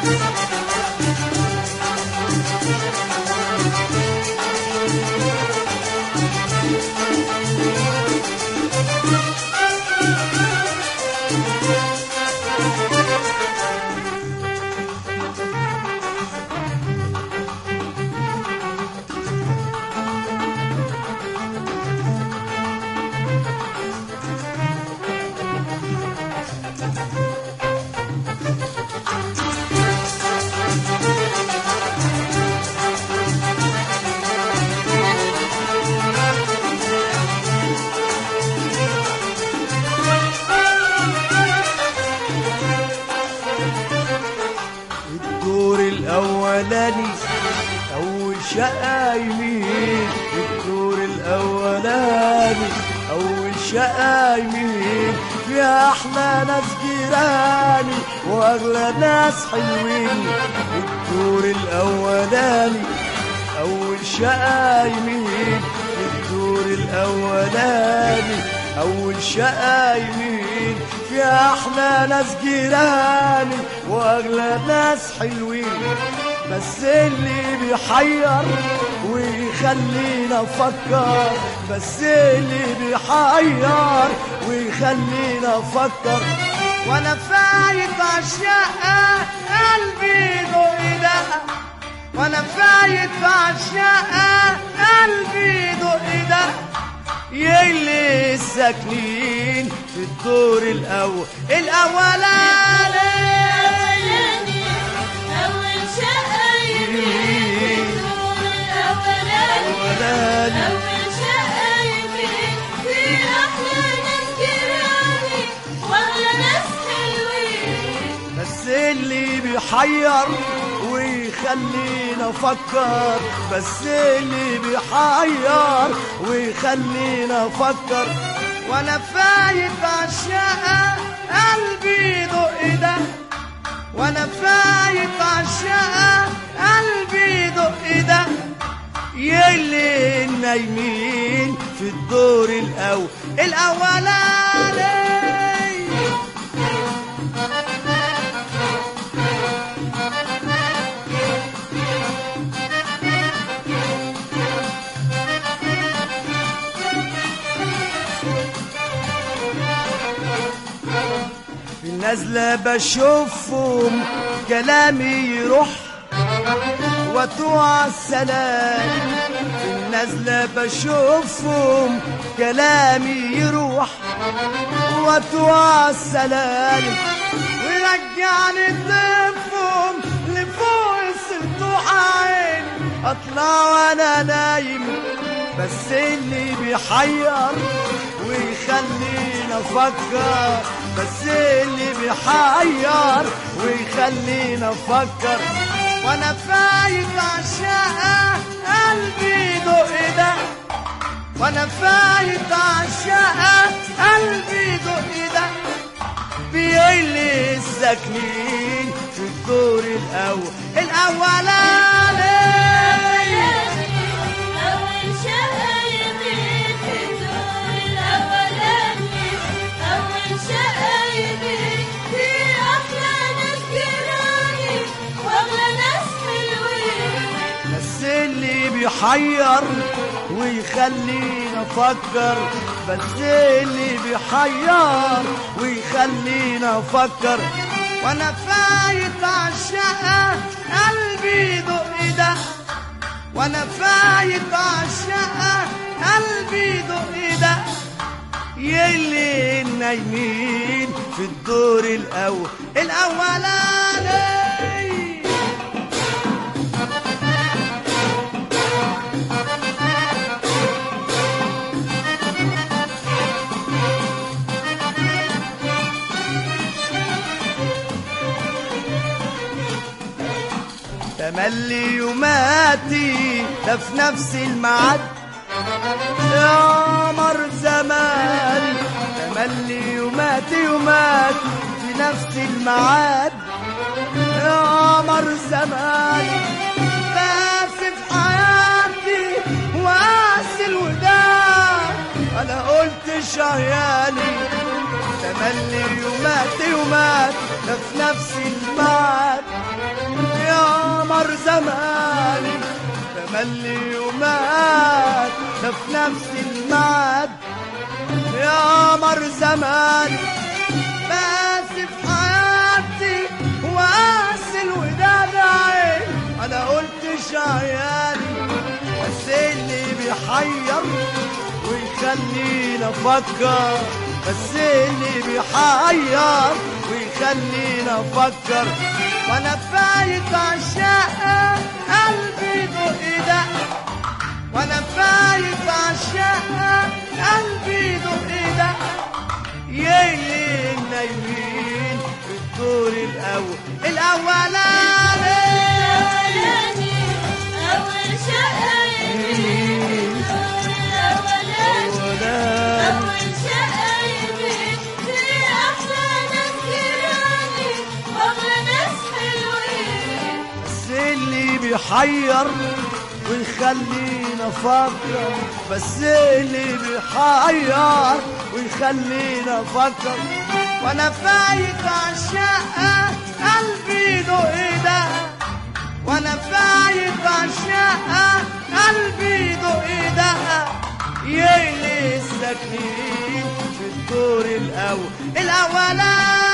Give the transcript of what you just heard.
الدور الاولاني اول شقه يمين الدور الاولاني اول شقه يمين فيها احلى ناس جيراني واغلى ناس حلوين الدور الاولاني اول شقه يمين الدور الاولاني اول شقه يمين فيها احلى ناس جيراني واغلى ناس حلوين بس اللي بيحير ويخلينا افكر بس اللي بيحير ويخلينا افكر وانا فايت عالشقة قلبي دق دق وانا فايت عالشقة قلبي دق دق يلي الساكنين في الدور الاول الاولاني أول شقة يمين الدور الأولاني الأولاني. أول شقة يمين في أحلى ناس جيراني وأغلى ناس حلوين بس اللي بيحير ويخلينا افكر بس اللي بيحير ويخلينا افكر وانا فايت عالشقة قلبي دق دق وانا فايت عالشقة قلبي دق دق يلي نايمين في الدور الاول الاولاني في النازلة بشوفهم كلامي يروح وتوع السلام في النازلة بشوفهم كلامي يروح وتوع السلام ويرجعني ضيفهم لفوق السطوح عيني اطلع وانا نايم بس اللي بيحير ويخلينا افكر بس اللي بيحير ويخلينا افكر وانا فايت عالشقة قلبي دق دق وانا فايت عالشقة قلبي دق دق بيقلي الساكنين في الدور الاول الاولاني أول شقة يمين في الدور الأولاني أول شقة يمين في أحلى ناس جيراني وأغلى ناس حلوين بس اللي بيحير ويخلينا افكر بس اللي بيحير ويخلينا افكر وانا فايت عالشقة قلبي دق دق وانا فايت عالشقة قلبي دق دق يلي نايمين في الدور الاول الاولاني تملي يوماتي ده في نفس الميعاد يا مر زمان تملي يوماتي يوماتي في نفس الميعاد يا مر زمان بس في حياتي وقاسي الوداع انا قلت شهيالي تملي يوماتي يوماتي ده في نفس الميعاد زماني تملي ومات ده في نفس الميعاد يا مر زماني بس في حياتي وقاس الوداد عين انا قلتش عيالي بس اللي بيحير ويخلينا افكر بس اللي بيحير ويخلينا افكر وانا فايت عشاق قلبي دق دق وانا فايت عشاق قلبي دق دق يلي نايمين في الدور الاول الاولاني الأولاني أول شقة يمين الأولاني الأولاني. أول شقة يمين في أحلى ناس جيراني أغلى ناس حلوين بس اللي بيحير ويخلينا نفكر بس اللي بيحير ويخلينا نفكر وانا فايت عشاق قلبي دق ده وانا فايت عشاق قلبي دق ده يلي الساكنين في الدور الاول الاولاني